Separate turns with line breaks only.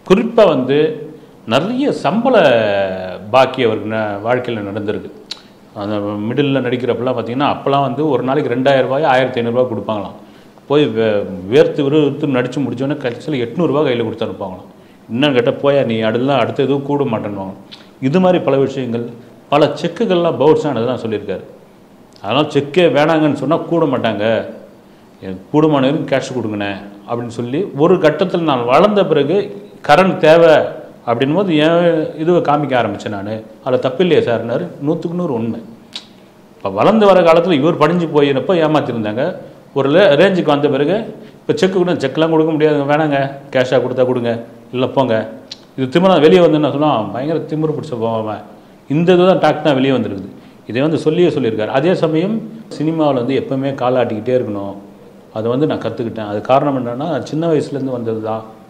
குறிப்பாக வந்து நிறைய சம்பள பாக்கி அவருக்கு ந- வாழ்க்கையில் நடந்திருக்கு அந்த மிடில் நடிக்கிறப்பெல்லாம் பார்த்தீங்கன்னா அப்போல்லாம் வந்து ஒரு நாளைக்கு ரெண்டாயிரம் ரூபாய் ஆயிரத்தி ஐநூறுரூவா கொடுப்பாங்களாம் போய் வே- வேர்த்து விறுவிறுத்து நடித்து முடிச்சோடனே கடைசியில் எட்நூறுரூவா கையில் கொடுத்து அனுப்புவாங்களாம் இன்னும் கேட்டால் போயா நீ அடுலாம் அடுத்த எதுவும் கூட மாட்டேன்னுவாங்க இது மாதிரி பல விஷயங்கள் பல செக்குகள்லாம் பவுட்ஸ் ஆனதெல்லாம் சொல்லியிருக்காரு அதனால் செக்கே வேணாங்கன்னு சொன்னால் கூட மாட்டாங்க எனக்கு கூடுமான வரைக்கும் கேஷ் கொடுங்கண்ணே அப்படின்னு சொல்லி ஒரு கட்டத்தில் நான் வளர்ந்த பிறகு கரண்ட் தேவை அப்படின்னும் போது என் இதுவை காமிக்க ஆரம்பித்தேன் நான் அதில் தப்பு இல்லையா சார்னாரு நூற்றுக்கு நூறு உண்மை இப்போ வளர்ந்து வர காலத்தில் இவர் படிஞ்சு போயிருப்போ ஏமாத்திருந்தாங்க ஒரு லே- ரேஞ்சுக்கு வந்த பிறகு இப்போ செக்கு கூட செக்லாம் கொடுக்க முடியாதுங்க வேணாங்க கேஷாக கொடுத்தா கொடுங்க இல்லை போங்க இது திமிரா வெளியே வந்து என்ன சொன்னால் பயங்கர திமிரு பிடிச்ச போவான் இந்த இதுதான் டாக் தான் வெளியே வந்திருக்குது இதை வந்து சொல்லியே சொல்லியிருக்காரு அதே சமயம் சினிமாவில் வந்து எப்பவுமே காலாட்டிக்கிட்டே இருக்கணும் அதை வந்து நான் கற்றுக்கிட்டேன் அது காரணம் என்னன்னா சின்ன வயசுலேருந்து வந்தது தான்